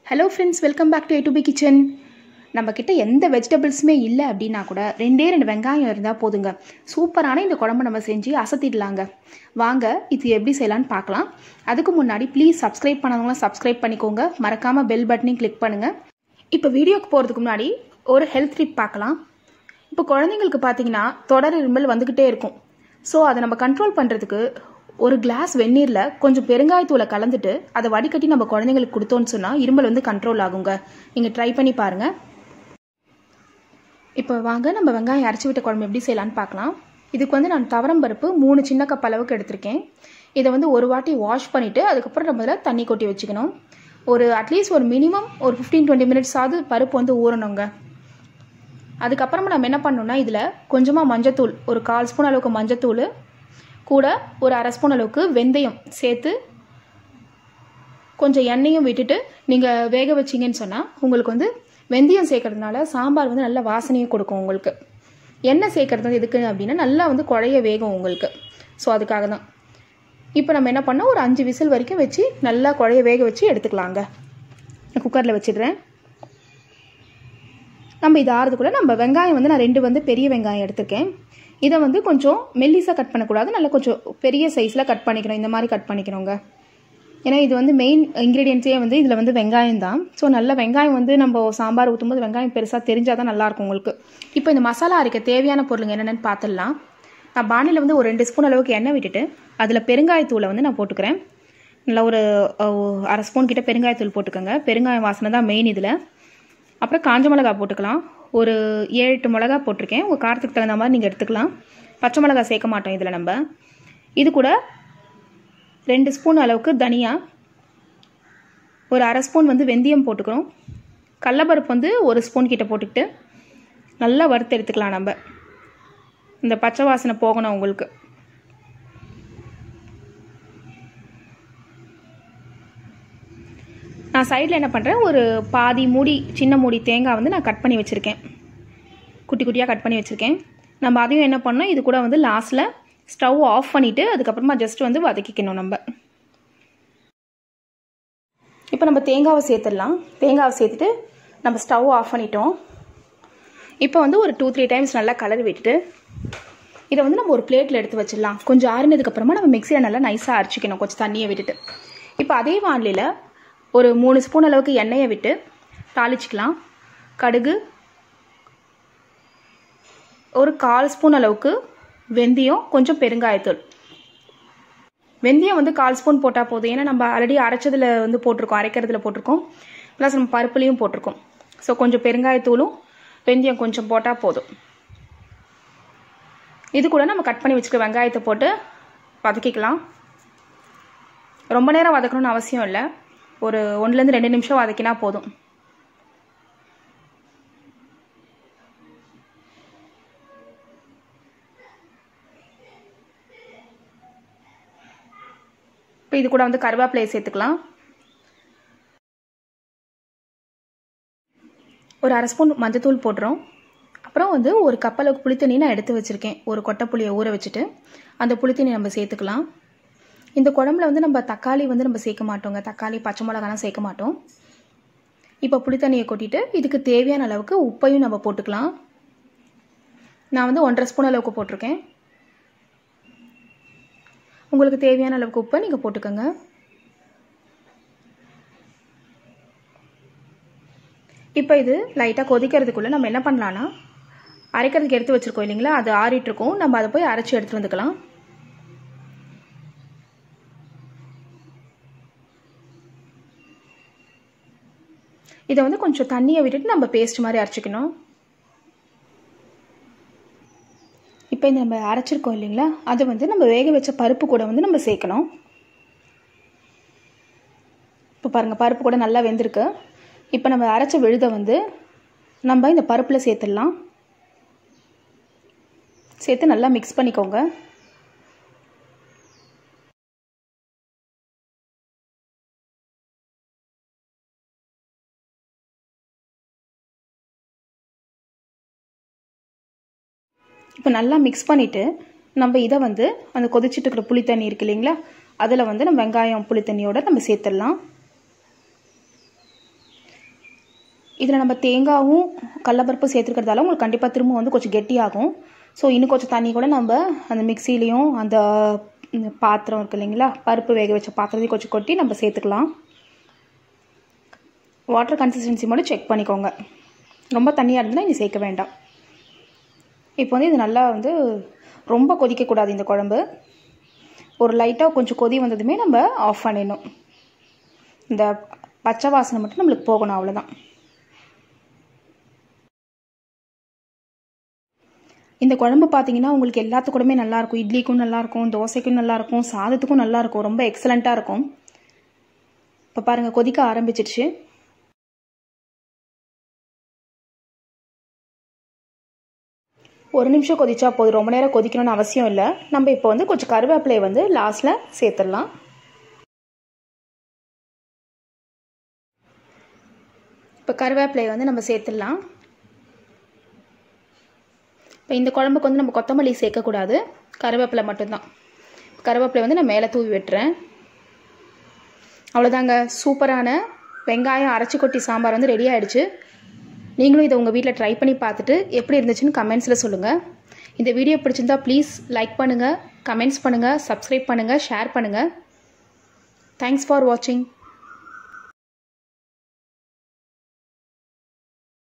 hello friends welcome back to A to B kitchen நம்மக்கிட்ட எந்த வெஜிடபிள்ஸுமே இல்லை அப்படின்னா கூட ரெண்டே ரெண்டு வெங்காயம் இருந்தால் போதுங்க சூப்பரான இந்த குழம்பு நம்ம செஞ்சு அசத்திடலாங்க வாங்க இது எப்படி செய்யலான்னு பார்க்கலாம் அதுக்கு முன்னாடி ப்ளீஸ் சப்ஸ்கிரைப் பண்ணாதவங்களாம் சப்ஸ்கிரைப் பண்ணிக்கோங்க மறக்காமல் பெல் பட்டனையும் கிளிக் பண்ணுங்கள் இப்போ வீடியோக்கு போகிறதுக்கு முன்னாடி ஒரு ஹெல்த் டிப் பார்க்கலாம் இப்போ குழந்தைங்களுக்கு பார்த்தீங்கன்னா தொடர் இருமல் வந்துக்கிட்டே இருக்கும் ஸோ அதை நம்ம கண்ட்ரோல் பண்ணுறதுக்கு ஒரு கிளாஸ் வெந்நீரில் கொஞ்சம் பெருங்காயத்தூளை கலந்துட்டு அதை வடிகட்டி நம்ம குழந்தைங்களுக்கு கொடுத்தோன்னு சொன்னால் இருமல் வந்து கண்ட்ரோல் ஆகுங்க நீங்கள் ட்ரை பண்ணி பாருங்கள் இப்போ வாங்க நம்ம வெங்காயம் அரைச்சி விட்ட குழம்பு எப்படி செய்யலான்னு பார்க்கலாம் இதுக்கு வந்து நான் துவரம் பருப்பு மூணு சின்ன கப் அளவுக்கு எடுத்திருக்கேன் இதை வந்து ஒரு வாட்டி வாஷ் பண்ணிவிட்டு அதுக்கப்புறம் நம்ம இதில் தண்ணி கொட்டி வச்சுக்கணும் ஒரு அட்லீஸ்ட் ஒரு மினிமம் ஒரு ஃபிஃப்டீன் டுவெண்ட்டி மினிட்ஸ் ஆகுது பருப்பு வந்து ஊறணுங்க அதுக்கப்புறமா நம்ம என்ன பண்ணணும்னா இதில் கொஞ்சமாக மஞ்சத்தூள் ஒரு கால் ஸ்பூன் அளவுக்கு மஞ்சத்தூள் கூட ஒரு அரை ஸ்பூன் அளவுக்கு வெந்தயம் சேர்த்து கொஞ்சம் எண்ணெயும் விட்டுட்டு நீங்கள் வேக வச்சிங்கன்னு சொன்னால் உங்களுக்கு வந்து வெந்தயம் சேர்க்கறதுனால சாம்பார் வந்து நல்ல வாசனையும் கொடுக்கும் உங்களுக்கு எண்ணெய் சேர்க்கறது வந்து எதுக்கு அப்படின்னா நல்லா வந்து குழைய வேகும் உங்களுக்கு ஸோ அதுக்காக தான் இப்போ நம்ம என்ன பண்ணோம் ஒரு அஞ்சு விசில் வரைக்கும் வச்சு நல்லா குழைய வேக வச்சு எடுத்துக்கலாங்க குக்கரில் வச்சிடுறேன் நம்ம இது ஆறுறதுக்குள்ள நம்ம வெங்காயம் வந்து நான் ரெண்டு வந்து பெரிய வெங்காயம் எடுத்திருக்கேன் இதை வந்து கொஞ்சம் மெல்லிஸாக கட் பண்ணக்கூடாது நல்லா கொஞ்சம் பெரிய சைஸில் கட் பண்ணிக்கணும் இந்த மாதிரி கட் பண்ணிக்கணுங்க ஏன்னா இது வந்து மெயின் இன்க்ரீடியன்ஸே வந்து இதில் வந்து வெங்காயம் தான் ஸோ நல்ல வெங்காயம் வந்து நம்ம சாம்பார் ஊற்றும்போது வெங்காயம் பெருசாக தெரிஞ்சால் தான் நல்லாயிருக்கும் உங்களுக்கு இப்போ இந்த மசாலா அரைக்க தேவையான பொருளுங்க என்னென்னு பார்த்துடலாம் நான் பானையில் வந்து ஒரு ரெண்டு ஸ்பூன் அளவுக்கு எண்ணெய் விட்டுட்டு அதில் பெருங்காயத்தூளை வந்து நான் போட்டுக்கிறேன் நல்லா ஒரு அரை ஸ்பூன் கிட்ட பெருங்காயத்தூள் போட்டுக்கோங்க பெருங்காயம் வாசனை தான் மெயின் இதில் அப்புறம் காஞ்ச மிளகா போட்டுக்கலாம் ஒரு ஏழு எட்டு மிளகா போட்டிருக்கேன் உங்கள் காரத்துக்கு தகுந்த மாதிரி நீங்கள் எடுத்துக்கலாம் பச்சை மிளகா சேர்க்க மாட்டோம் இதில் நம்ம இது கூட ரெண்டு ஸ்பூன் அளவுக்கு தனியா ஒரு அரை ஸ்பூன் வந்து வெந்தயம் போட்டுக்கிறோம் கடலப்பருப்பு வந்து ஒரு ஸ்பூன் கிட்ட போட்டுக்கிட்டு நல்லா வறுத்து எடுத்துக்கலாம் நம்ம இந்த பச்சை வாசனை போகணும் உங்களுக்கு நான் சைடில் என்ன பண்ணுறேன் ஒரு பாதி மூடி சின்ன மூடி தேங்காய் வந்து நான் கட் பண்ணி வச்சுருக்கேன் குட்டி குட்டியாக கட் பண்ணி வச்சுருக்கேன் நம்ம அதையும் என்ன பண்ணோம் இது கூட வந்து லாஸ்ட்டில் ஸ்டவ் ஆஃப் பண்ணிவிட்டு அதுக்கப்புறமா ஜஸ்ட் வந்து வதக்கிக்கணும் நம்ம இப்போ நம்ம தேங்காவை சேர்த்துடலாம் தேங்காவை சேர்த்துட்டு நம்ம ஸ்டவ் ஆஃப் பண்ணிட்டோம் இப்போ வந்து ஒரு டூ த்ரீ டைம்ஸ் நல்லா கலர் விட்டுட்டு இதை வந்து நம்ம ஒரு பிளேட்டில் எடுத்து வச்சிடலாம் கொஞ்சம் ஆறுனதுக்கப்புறமா நம்ம மிக்சியில் நல்லா நைஸாக அரைச்சிக்கணும் கொஞ்சம் தண்ணியை விட்டுட்டு இப்போ அதே வானிலையில் ஒரு மூணு ஸ்பூன் அளவுக்கு எண்ணெயை விட்டு தாளிச்சிக்கலாம் கடுகு ஒரு கால் ஸ்பூன் அளவுக்கு வெந்தயம் கொஞ்சம் பெருங்காயத்தூள் வெந்தயம் வந்து கால் ஸ்பூன் போட்டால் போதும் ஏன்னா நம்ம ஆல்ரெடி அரைச்சதில் வந்து போட்டிருக்கோம் அரைக்கிறதுல போட்டிருக்கோம் ப்ளஸ் நம்ம பருப்புலேயும் போட்டிருக்கோம் ஸோ கொஞ்சம் பெருங்காயத்தூளும் வெந்தயம் கொஞ்சம் போட்டால் போதும் இது கூட நம்ம கட் பண்ணி வச்சுக்க வெங்காயத்தை போட்டு வதக்கிக்கலாம் ரொம்ப நேரம் வதக்கணும்னு அவசியம் இல்லை ஒரு ஒன்றுலேருந்து ரெண்டு நிமிஷம் வதக்கினா போதும் இப்போ இது கூட வந்து கருவேப்பிலையை சேர்த்துக்கலாம் ஒரு அரை ஸ்பூன் மஞ்சத்தூள் போடுறோம் அப்புறம் வந்து ஒரு கப்பளவுக்கு புளித்தண்ணி நான் எடுத்து வச்சுருக்கேன் ஒரு கொட்டை புளியை ஊற வச்சுட்டு அந்த புளித்தண்ணி நம்ம சேர்த்துக்கலாம் இந்த குழம்புல வந்து நம்ம தக்காளி வந்து நம்ம சேர்க்க மாட்டோங்க தக்காளி பச்சை மிளகாலாம் சேர்க்க மாட்டோம் இப்போ புளித்தண்ணியை கொட்டிட்டு இதுக்கு தேவையான அளவுக்கு உப்பையும் நம்ம போட்டுக்கலாம் நான் வந்து ஒன்றரை ஸ்பூன் அளவுக்கு போட்டிருக்கேன் உங்களுக்கு தேவையான அளவுக்கு உப்பை நீங்கள் போட்டுக்கோங்க இப்போ இது லைட்டாக கொதிக்கிறதுக்குள்ளே நம்ம என்ன பண்ணலான்னா அரைக்கிறதுக்கு எடுத்து வச்சுருக்கோம் இல்லைங்களா அது ஆறிட்டுருக்கோம் நம்ம அதை போய் அரைச்சி எடுத்துகிட்டு வந்துக்கலாம் இதை வந்து கொஞ்சம் தண்ணியை விட்டுட்டு நம்ம பேஸ்ட் மாதிரி அரைச்சிக்கணும் இப்போ இந்த நம்ம அரைச்சிருக்கோம் இல்லைங்களா அது வந்து நம்ம வேக வச்ச பருப்பு கூட வந்து நம்ம சேர்க்கணும் இப்போ பாருங்கள் பருப்பு கூட நல்லா வெந்திருக்கு இப்போ நம்ம அரைச்ச விழுதை வந்து நம்ம இந்த பருப்பில் சேர்த்துடலாம் சேர்த்து நல்லா மிக்ஸ் பண்ணிக்கோங்க இப்போ நல்லா மிக்ஸ் பண்ணிவிட்டு நம்ம இதை வந்து அந்த கொதிச்சுட்டு இருக்கிற புளி தண்ணி இருக்கு இல்லைங்களா அதில் வந்து நம்ம வெங்காயம் புளி தண்ணியோட நம்ம சேர்த்துடலாம் இதில் நம்ம தேங்காவும் கடலப்பருப்பு சேர்த்துருக்கிறதால உங்களுக்கு கண்டிப்பாக திரும்ப வந்து கொஞ்சம் கெட்டியாகும் ஸோ இன்னும் கொஞ்சம் தண்ணி கூட நம்ம அந்த மிக்சிலையும் அந்த இந்த பாத்திரம் இருக்கு இல்லைங்களா பருப்பு வேக வச்ச பாத்திரத்தையும் கொஞ்சம் கொட்டி நம்ம சேர்த்துக்கலாம் வாட்டர் கன்சிஸ்டன்சி மட்டும் செக் பண்ணிக்கோங்க ரொம்ப தண்ணியாக இருந்ததுன்னா இனி சேர்க்க வேண்டாம் இப்போ வந்து இது நல்லா வந்து ரொம்ப கொதிக்கக்கூடாது இந்த குழம்பு ஒரு லைட்டாக கொஞ்சம் கொதி வந்ததுமே நம்ம ஆஃப் பண்ணிடணும் இந்த பச்சை வாசனை மட்டும் நம்மளுக்கு போகணும் அவ்வளோதான் இந்த குழம்பு பார்த்தீங்கன்னா உங்களுக்கு எல்லாத்துக்கூடமே நல்லாயிருக்கும் இட்லிக்கும் நல்லாயிருக்கும் தோசைக்கும் நல்லாயிருக்கும் சாதத்துக்கும் நல்லாயிருக்கும் ரொம்ப எக்ஸலண்ட்டாக இருக்கும் இப்போ பாருங்கள் கொதிக்க ஆரம்பிச்சிடுச்சு ஒரு நிமிஷம் கொதிச்சா போதும் ரொம்ப நேரம் கொதிக்கணும்னு அவசியம் இல்லை நம்ம இப்போ வந்து கொஞ்சம் கருவேப்பிலையை வந்து லாஸ்ட்டில் சேர்த்துடலாம் இப்போ கருவேப்பிலையை வந்து நம்ம சேர்த்துடலாம் இப்போ இந்த குழம்புக்கு வந்து நம்ம கொத்தமல்லி சேர்க்கக்கூடாது கருவேப்பிலை மட்டும்தான் கருவேப்பிலை வந்து நான் மேலே தூவி விட்டுறேன் அவ்வளோதாங்க சூப்பரான வெங்காயம் அரைச்சி கொட்டி சாம்பார் வந்து ரெடி ஆகிடுச்சு நீங்களும் இதை உங்கள் வீட்டில் ட்ரை பண்ணி பார்த்துட்டு எப்படி இருந்துச்சுன்னு கமெண்ட்ஸில் சொல்லுங்கள் இந்த வீடியோ பிடிச்சிருந்தா ப்ளீஸ் லைக் பண்ணுங்கள் கமெண்ட்ஸ் பண்ணுங்கள் சப்ஸ்கிரைப் பண்ணுங்கள் ஷேர் பண்ணுங்கள் தேங்க்ஸ் ஃபார் வாட்சிங்